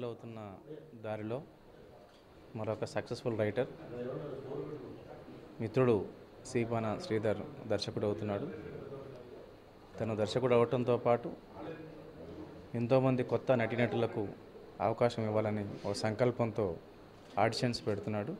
అవుతున్న దారిలో మరొక సక్సెస్ఫుల్ రైటర్ మిత్రుడు సీపాన శ్రీధర్ దర్శకుడు అవుతున్నాడు తను దర్శకుడు అవటంతో పాటు ఎంతోమంది కొత్త నటీనటులకు అవకాశం ఇవ్వాలని ఒక సంకల్పంతో ఆడిషన్స్ పెడుతున్నాడు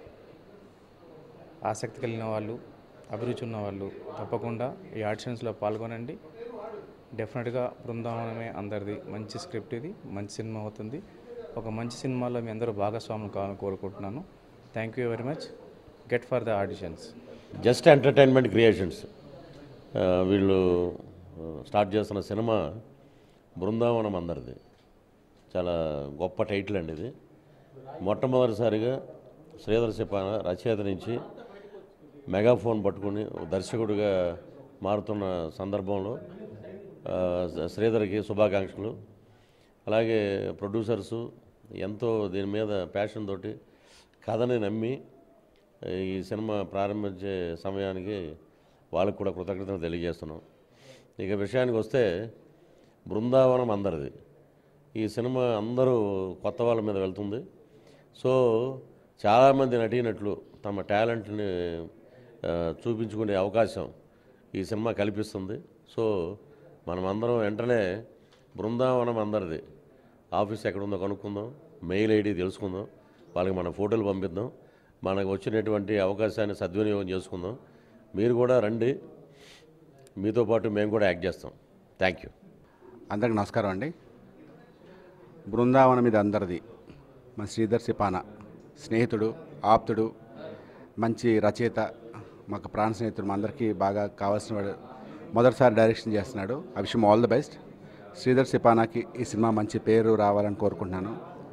ఆసక్తి కలిగిన వాళ్ళు అభిరుచి ఉన్న వాళ్ళు తప్పకుండా ఈ ఆడిషన్స్లో పాల్గొనండి డెఫినెట్గా బృందావనమే అందరిది మంచి స్క్రిప్ట్ ఇది మంచి సినిమా అవుతుంది ఒక మంచి సినిమాలో మీ అందరూ భాగస్వాములు కావాలని కోరుకుంటున్నాను thank you very much get for the auditions Just Entertainment Creations ఆ, వీళ్ళు ఆ, స్టార్ట్ చేస్తున్న సినిమా బృందావనం అందరిది చాలా గొప్ప టైటిల్ అండి ఇది మొట్టమొదటిసారిగా శ్రీధర్ సిపాన రచయిత నుంచి మెగాఫోన్ పట్టుకుని ఒక దర్శకుడిగా మారుతున్న సందర్భంలో ఆ, శ్రీధర్కి శుభాకాంక్షలు అలాగే ప్రొడ్యూసర్సు ఎంతో దీని మీద ప్యాషన్ తోటి కథని నమ్మి ఈ సినిమా ప్రారంభించే సమయానికి వాళ్ళకు కూడా కృతజ్ఞతలు తెలియజేస్తున్నాం ఇక విషయానికి వస్తే బృందావనం అందరిది ఈ సినిమా అందరూ కొత్త వాళ్ళ మీద వెళ్తుంది సో చాలామంది నటీనటులు తమ టాలెంట్ని ఆ, చూపించుకునే అవకాశం ఈ సినిమా కల్పిస్తుంది సో మనమందరం వెంటనే బృందావనం అందరిది ఆఫీస్ ఎక్కడుందో కనుక్కుందాం మెయిల్ ఐడి తెలుసుకుందాం వాళ్ళకి మన ఫోటోలు పంపిద్దాం మనకు వచ్చినటువంటి అవకాశాన్ని సద్వినియోగం చేసుకుందాం మీరు కూడా రండి మీతో పాటు మేము కూడా యాక్ట్ చేస్తాం థ్యాంక్ యూ అందరికి నమస్కారం అండి బృందావనం మీద అందరిది మన శ్రీధర్ సిపాన స్నేహితుడు ఆప్తుడు మంచి రచయిత మాకు ప్రాణ స్నేహితుడు మా అందరికీ బాగా కావాల్సిన వాడు మొదటిసారి డైరెక్షన్ చేస్తున్నాడు ఐ విషయం ఆల్ ది బెస్ట్ శ్రీధర్ సిపానాకి ఈ సినిమా మంచి పేరు రావాలని కోరుకుంటున్నాను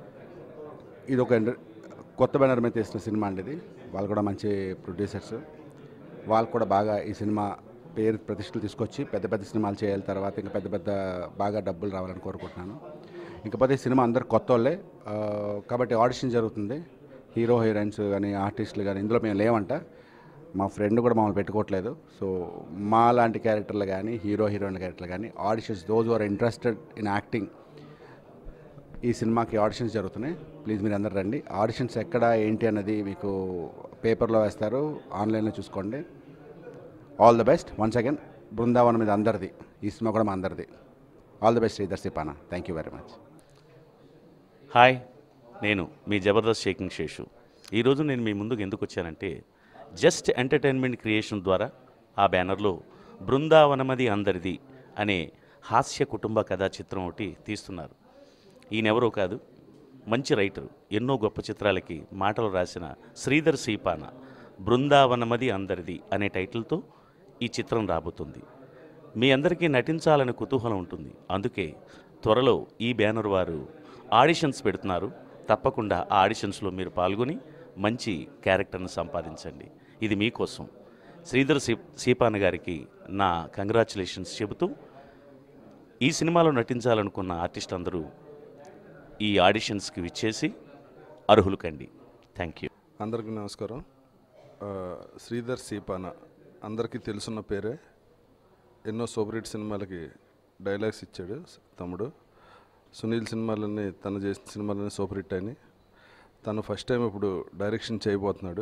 ఇది ఒక ఎండ- కొత్త బ్యానర్ మీద తీసిన సినిమా అండి ఇది వాళ్ళు కూడా మంచి ప్రొడ్యూసర్స్ వాళ్ళు కూడా బాగా ఈ సినిమా పేరు ప్రతిష్టలు తీసుకొచ్చి పెద్ద పెద్ద సినిమాలు చేయాలి తర్వాత ఇంకా పెద్ద పెద్ద బాగా డబ్బులు రావాలని కోరుకుంటున్నాను ఇంకపోతే ఈ సినిమా అందరు కొత్త వాళ్ళే ఆ, కాబట్టి ఆడిషన్ జరుగుతుంది హీరో హీరోయిన్స్ కానీ ఆర్టిస్టులు కానీ ఇందులో మేము లేవంట మా ఫ్రెండ్ కూడా మమ్మల్ని పెట్టుకోవట్లేదు సో మా లాంటి క్యారెక్టర్లు కానీ హీరో హీరోయిన్ క్యారెక్టర్లు కానీ auditions those are interested in acting ఈ సినిమాకి ఆడిషన్స్ జరుగుతున్నాయి ప్లీజ్ మీరు అందరు రండి ఆడిషన్స్ ఎక్కడ ఏంటి అన్నది మీకు పేపర్లో వేస్తారు ఆన్లైన్లో చూసుకోండి all the best once again Brindavanam మీద అందరిది ఈ సినిమా కూడా మా అందరిది all the best Sridhar Sipana thank you very much hi నేను మీ జబర్దస్త్ షేకింగ్ శేషు ఈరోజు నేను మీ ముందుకు ఎందుకు వచ్చానంటే జస్ట్ ఎంటర్టైన్మెంట్ క్రియేషన్ ద్వారా ఆ బ్యానర్లో బృందావనమది అందరిది అనే హాస్య కుటుంబ కథా చిత్రం ఒకటి తీస్తున్నారు ఈయనెవరో కాదు మంచి రైటరు ఎన్నో గొప్ప చిత్రాలకి మాటలు రాసిన శ్రీధర్ సీపాన బృందావనమది అందరిది అనే టైటిల్తో ఈ చిత్రం రాబోతుంది మీ అందరికీ నటించాలని కుతూహలం ఉంటుంది అందుకే త్వరలో ఈ బ్యానర్ వారు ఆడిషన్స్ పెడుతున్నారు తప్పకుండా ఆ ఆడిషన్స్లో మీరు పాల్గొని మంచి క్యారెక్టర్ని సంపాదించండి ఇది మీకోసం శ్రీధర్ సీ సీపాన గారికి నా కంగ్రాచులేషన్స్ చెబుతూ ఈ సినిమాలో నటించాలనుకున్న ఆర్టిస్ట్ అందరూ ఈ ఆడిషన్స్కి విచ్చేసి అర్హులు కండి థ్యాంక్ యూ అందరికీ నమస్కారం ఆ, శ్రీధర్ సీపాన అందరికీ తెలుసున్న పేరే ఎన్నో సూపర్ హిట్ సినిమాలకి డైలాగ్స్ ఇచ్చాడు తమ్ముడు సునీల్ సినిమాలన్నీ తను చేసిన సినిమాలన్నీ సూపర్ హిట్ అని తను ఫస్ట్ టైం ఇప్పుడు డైరెక్షన్ చేయబోతున్నాడు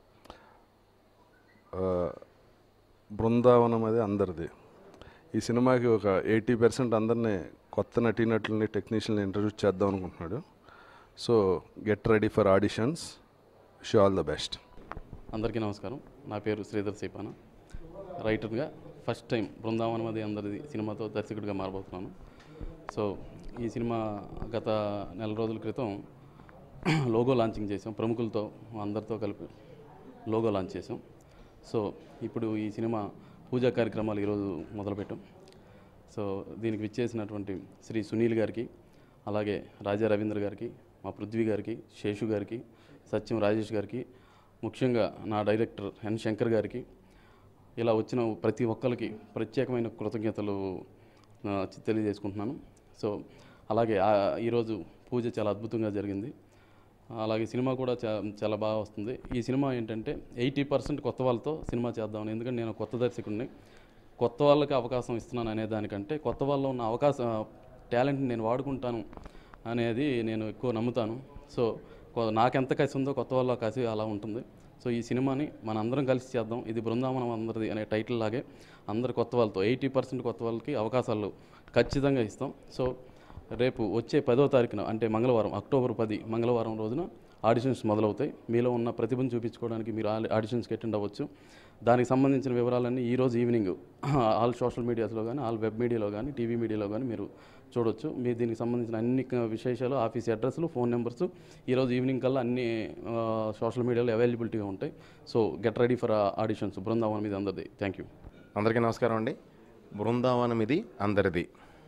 ఆ, బృందావనం అది అందరిది ఈ సినిమాకి ఒక ఎయిటీ పర్సెంట్ అందరినీ కొత్త నటీనటులని టెక్నీషియన్ని ఇంట్రడ్యూస్ చేద్దాం అనుకుంటున్నాడు so get ready for auditions షూ ఆల్ ద బెస్ట్ అందరికీ నమస్కారం నా పేరు శ్రీధర్ సీపాన రైటర్గా ఫస్ట్ టైం బృందావనం అది అందరిది సినిమాతో దర్శకుడిగా మారబోతున్నాను సో ఈ సినిమా గత నెల రోజుల క్రితం లోగో లాంచింగ్ చేసాం ప్రముఖులతో అందరితో కలిపి లోగో లాంచ్ చేసాం సో ఇప్పుడు ఈ సినిమా పూజా కార్యక్రమాలు ఈరోజు మొదలుపెట్టాం సో దీనికి విచ్చేసినటువంటి శ్రీ సునీల్ గారికి అలాగే రాజా రవీంద్ర గారికి మా పృథ్వీ గారికి శేషు గారికి సత్యం రాజేష్ గారికి ముఖ్యంగా నా డైరెక్టర్ ఎన్ శంకర్ గారికి ఇలా వచ్చిన ప్రతి ఒక్కరికి ప్రత్యేకమైన కృతజ్ఞతలు ఆ, తెలియజేసుకుంటున్నాను సో అలాగే ఆ, ఈరోజు పూజ చాలా అద్భుతంగా జరిగింది అలాగే సినిమా కూడా చా చాలా బాగా వస్తుంది ఈ సినిమా ఏంటంటే ఎయిటీ పర్సెంట్ కొత్త వాళ్ళతో సినిమా చేద్దామని ఎందుకంటే నేను కొత్త దర్శకుడిని కొత్త వాళ్ళకి అవకాశం ఇస్తున్నాను అనే దానికంటే కొత్త వాళ్ళలో ఉన్న అవకాశం టాలెంట్ని నేను వాడుకుంటాను అనేది నేను ఎక్కువ నమ్ముతాను సో కొ- నాకెంత కసి ఉందో కొత్త వాళ్ళ కసి అలా ఉంటుంది సో ఈ సినిమాని మన అందరం కలిసి చేద్దాం ఇది బృందావనం అందరిది అనే టైటిల్ లాగే అందరు కొత్త వాళ్ళతో ఎయిటీ పర్సెంట్ కొత్త వాళ్ళకి అవకాశాలు ఖచ్చితంగా ఇస్తాం సో రేపు వచ్చే పదో తారీఖున అంటే మంగళవారం అక్టోబర్ పది మంగళవారం రోజున ఆడిషన్స్ మొదలవుతాయి మీలో ఉన్న ప్రతిభను చూపించుకోవడానికి మీరు ఆల్- ఆడిషన్స్కి అటెండ్ అవ్వచ్చు దానికి సంబంధించిన వివరాలన్నీ ఈరోజు ఈవినింగ్ ఆల్ సోషల్ మీడియాస్లో కానీ ఆల్ వెబ్ మీడియాలో కానీ టీవీ మీడియాలో కానీ మీరు చూడొచ్చు మీరు దీనికి సంబంధించిన అన్ని క- విశేషాలు ఆఫీస్ అడ్రస్లు ఫోన్ నెంబర్స్ ఈరోజు ఈవినింగ్ కల్లా అన్ని సోషల్ మీడియాలో అవైలబిలిటీగా ఉంటాయి so get ready for auditions Brindavanam మీద అందరిది థ్యాంక్ యూ అందరికీ నమస్కారం అండి బృందావనం ఇది అందరిది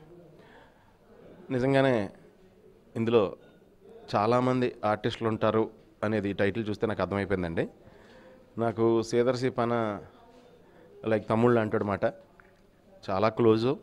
నిజంగానే ఇందులో చాలామంది ఆర్టిస్టులు ఉంటారు అనేది ఈ టైటిల్ చూస్తే నాకు అర్థమైపోయిందండి నాకు సీదర్ సిపాన లైక్ తమ్ముళ్ళు అంటాడు మాట చాలా క్లోజు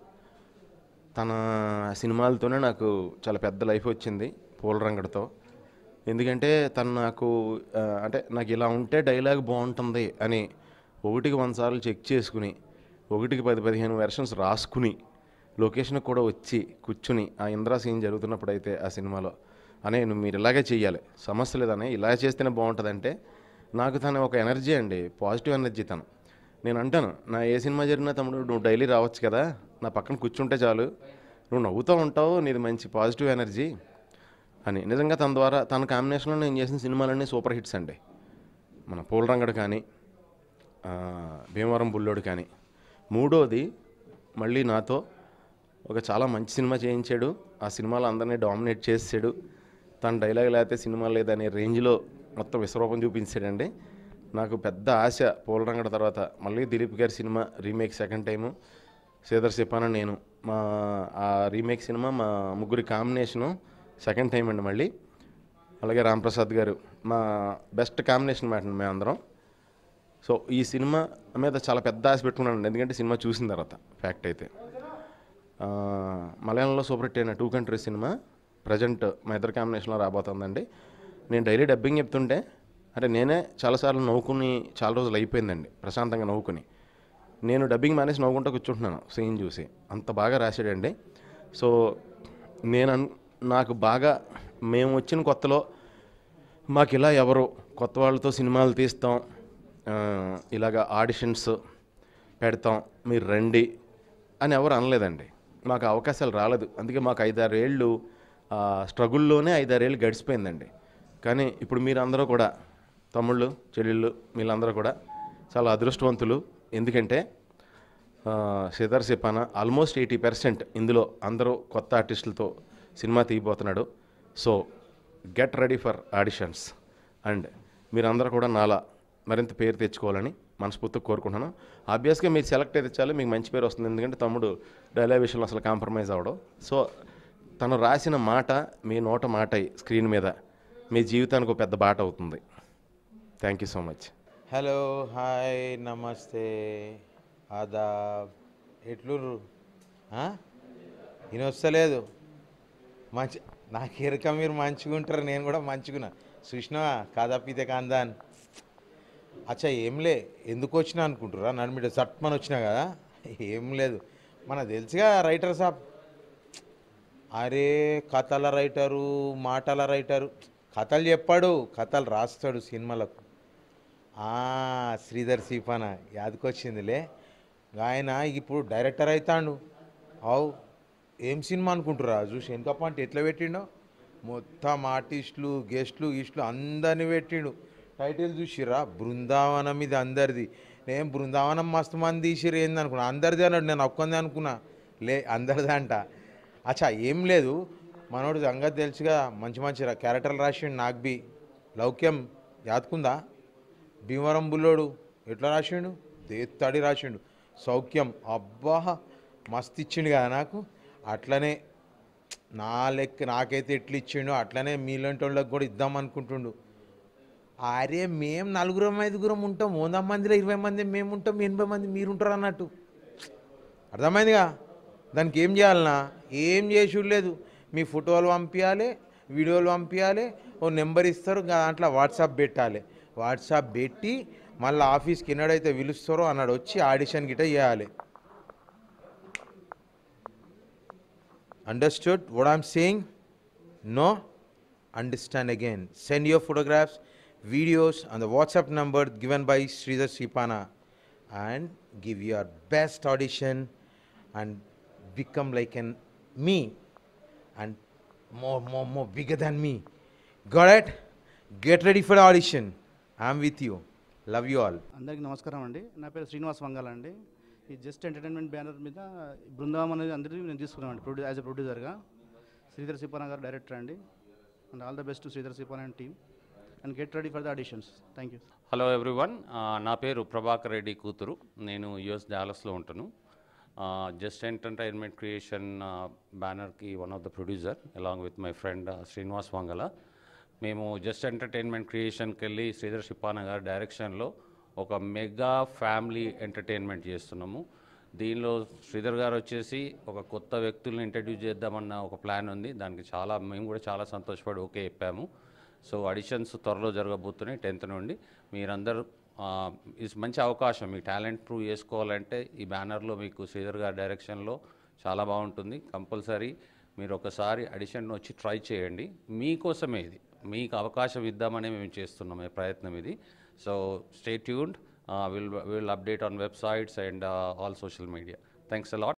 తన సినిమాలతోనే నాకు చాలా పెద్ద లైఫ్ వచ్చింది పూలరంగడితో ఎందుకంటే తను నాకు ఆ, అంటే నాకు ఇలా ఉంటే డైలాగ్ బాగుంటుంది అని ఒకటికి వంద సార్లు చెక్ చేసుకుని ఒకటికి పది పదిహేను వెర్షన్స్ రాసుకుని లొకేషన్కి కూడా వచ్చి కూర్చుని ఆ ఇంద్రా సీన్ జరుగుతున్నప్పుడు అయితే ఆ సినిమాలో అనే నువ్వు మీరు ఇలాగే చెయ్యాలి సమస్య లేదనే ఇలా చేస్తేనే బాగుంటుందంటే నాకు తన ఒక ఎనర్జీ అండి పాజిటివ్ ఎనర్జీ తను నేను అంటాను నా ఏ సినిమా జరిగినా తమ్ముడు నువ్వు డైలీ రావచ్చు కదా నా పక్కన కూర్చుంటే చాలు నువ్వు నవ్వుతూ ఉంటావు నీది మంచి పాజిటివ్ ఎనర్జీ అని నిజంగా తన ద్వారా తన కాంబినేషన్లో నేను చేసిన సినిమాలన్నీ సూపర్ హిట్స్ అండి మన పూలరంగడు కానీ ఆ, భీమవరం బుల్లోడు కానీ మూడోది మళ్ళీ నాతో ఒక చాలా మంచి సినిమా చేయించాడు ఆ సినిమాలో అందరినీ డామినేట్ చేసాడు తన డైలాగ్ లేకపోతే సినిమా లేదనే రేంజ్లో మొత్తం విశ్వరూపం చూపించాడండి నాకు పెద్ద ఆశ పూలరంగడ తర్వాత మళ్ళీ దిలీప్ గారి cinema remake second time Sridhar Sipana నేను మా ఆ రీమేక్ సినిమా మా ముగ్గురి కాంబినేషను సెకండ్ టైం అండి మళ్ళీ అలాగే రాంప్రసాద్ గారు మా బెస్ట్ కాంబినేషన్ మాట మేమందరం సో ఈ సినిమా మీద చాలా పెద్ద ఆశ పెట్టుకున్నాను ఎందుకంటే సినిమా చూసిన తర్వాత ఫ్యాక్ట్ అయితే ఆ, మలయాళంలో సూపర్ హిట్ అయిన టూ కంట్రీస్ సినిమా ప్రజెంట్ మా ఇద్దరు కాంబినేషన్లో రాబోతుందండి నేను డైలీ డబ్బింగ్ చెప్తుంటే అంటే నేనే చాలాసార్లు నవ్వుకుని చాలా రోజులు అయిపోయిందండి ప్రశాంతంగా నవ్వుకుని నేను డబ్బింగ్ మానేసి నవ్వుకుంటూ కూర్చుంటున్నాను సీన్ చూసి అంత బాగా రాశాడండి సో నేను అన్- నాకు బాగా మేము వచ్చిన కొత్తలో మాకు ఇలా ఎవరు కొత్త వాళ్ళతో సినిమాలు తీస్తాం ఆ, ఇలాగ ఆడిషన్స్ పెడతాం మీరు రండి అని ఎవరు అనలేదండి మాకు అవకాశాలు రాలేదు అందుకే మాకు ఐదారు ఏళ్ళు స్ట్రగుల్లోనే ఐదారేళ్ళు గడిచిపోయిందండి కానీ ఇప్పుడు మీరందరూ కూడా తమ్ముళ్ళు చెల్లెళ్ళు వీళ్ళందరూ కూడా చాలా అదృష్టవంతులు ఎందుకంటే ఆ, Sitar Sipana almost eighty percent ఇందులో అందరూ కొత్త ఆర్టిస్టులతో సినిమా తీయబోతున్నాడు so get ready for auditions and మీరందరూ కూడా నాలా మరింత పేరు తెచ్చుకోవాలని మనస్ఫూర్తిగా కోరుకుంటున్నాను ఆబ్వియస్గా మీరు సెలెక్ట్ అయితే చాలు మీకు మంచి పేరు వస్తుంది ఎందుకంటే తమ్ముడు డైలాగ్ విషయంలో అసలు కాంప్రమైజ్ అవ్వడం సో తను రాసిన మాట మీ నోట మాట అయి స్క్రీన్ మీద మీ జీవితానికి ఒక పెద్ద బాట అవుతుంది thank you so much hello hi నమస్తే ఆదాబ్ ఎట్లుర్రు ఆ? ఈయన వస్తలేదు మంచి నాకు ఎరక మీరు మంచిగా ఉంటారు నేను కూడా మంచిగున్నా చూసినావా కాదాపితే కాందాన్ అచ్చా ఏం లే ఎందుకు వచ్చినా అనుకుంటురా నన్ను మీద సట్మని వచ్చినా కదా ఏం లేదు మన తెలుసుగా రైటర్ సాబ్ అరే కథల రైటరు మాటల రైటరు కథలు చెప్పాడు కథలు రాస్తాడు సినిమాలకు ఆ, శ్రీధర్ సీఫాన యాదకొచ్చిందిలే ఆయన ఇప్పుడు డైరెక్టర్ అవుతాడు అవు ఏం సినిమా అనుకుంటురా చూసి వెనుకప్ప అంటే ఎట్లా పెట్టిండో మొత్తం ఆర్టిస్టులు గెస్టులు గీస్టులు అందరిని పెట్టిండు టైటిల్ చూసిరా బృందావనం ఇది అందరిది నేను బృందావనం మస్తు మంది తీసిరు ఏంది అనుకున్నా అందరిది అన్నాడు నేను ఒక్కంది అనుకున్నా లే అందరిది అంట అచ్చా ఏం లేదు మనోడు సంగతి తెలుసుగా మంచి మంచి రా- క్యారెక్టర్లు రాసిండు నాకు బి లౌక్యం యాదుకుందా భీమవరం బుల్లోడు ఎట్లా రాసిండు దేత్తడి రాసిండు సౌఖ్యం అబ్బా మస్తు ఇచ్చిండు కదా నాకు అట్లనే నా లెక్క నాకైతే ఎట్లా ఇచ్చిండు అట్లనే మీలాంటి వాళ్ళకి కూడా ఇద్దాం అనుకుంటుండు అరే మేం నలుగురం ఐదుగురం ఉంటాం వంద మందిలో ఇరవై మంది మేము ఉంటాం ఎనభై మంది మీరు ఉంటారు అన్నట్టు అర్థమైందిగా దానికి ఏం చేయాలన్నా ఏం చేసి లేదు మీ ఫోటోలు పంపించాలి వీడియోలు పంపించాలి ఓ నెంబర్ ఇస్తారు దాంట్లో వాట్సాప్ పెట్టాలి వాట్సాప్ పెట్టి మళ్ళీ ఆఫీస్కి ఎన్నడైతే పిలుస్తారో అన్నాడు వచ్చి ఆడిషన్ గిట చేయాలి understood what I'm saying No? Understand again. Send your photographs, videos on the WhatsApp number given by Sridhar Sipana and give your best audition and become like an me and more, more, more bigger than me. Got it? Get ready for the audition. I'm with you. Love you all. అందరికీ నమస్కారం అండి నా పేరు శ్రీనివాస్ వంగాల అండి ఈ just entertainment banner మీద బృందావనం అనేది అందరికీ నేను తీసుకున్నామండి ప్రొడ్యూ యాజ్ ఎ ప్రొడ్యూసర్గా శ్రీధర్ సిపానా గారు డైరెక్టర్ అండి and all the best Sridhar Sipana and team and get ready for the auditions thank you hello everyone నా పేరు ప్రభాకర్ రెడ్డి కూతురు నేను యుఎస్ డాలస్లో ఉంటాను జస్ట్ ఎంటర్టైన్మెంట్ క్రియేషన్ బ్యానర్కి one of the producer along with my friend Srinivas Vangala మేము జస్ట్ ఎంటర్టైన్మెంట్ క్రియేషన్కి వెళ్ళి శ్రీధర్ షిప్పాన గారి డైరెక్షన్లో ఒక మెగా ఫ్యామిలీ ఎంటర్టైన్మెంట్ చేస్తున్నాము దీనిలో శ్రీధర్ గారు వచ్చేసి ఒక కొత్త వ్యక్తులను ఇంట్రడ్యూస్ చేద్దామన్న ఒక ప్లాన్ ఉంది దానికి చాలా మేము కూడా చాలా సంతోషపడి ఓకే చెప్పాము సో అడిషన్స్ త్వరలో జరగబోతున్నాయి టెన్త్ నుండి మీరందరూ ఇది మంచి అవకాశం మీ టాలెంట్ ప్రూవ్ చేసుకోవాలంటే ఈ బ్యానర్లో మీకు శ్రీధర్ గారి డైరెక్షన్లో చాలా బాగుంటుంది కంపల్సరీ మీరు ఒకసారి అడిషన్ వచ్చి ట్రై చేయండి మీకోసమే ఇది మీకు అవకాశం ఇద్దామనే మేము చేస్తున్నాం ఈ ప్రయత్నం ఇది so stay tuned will will update on websites and all social media thanks allot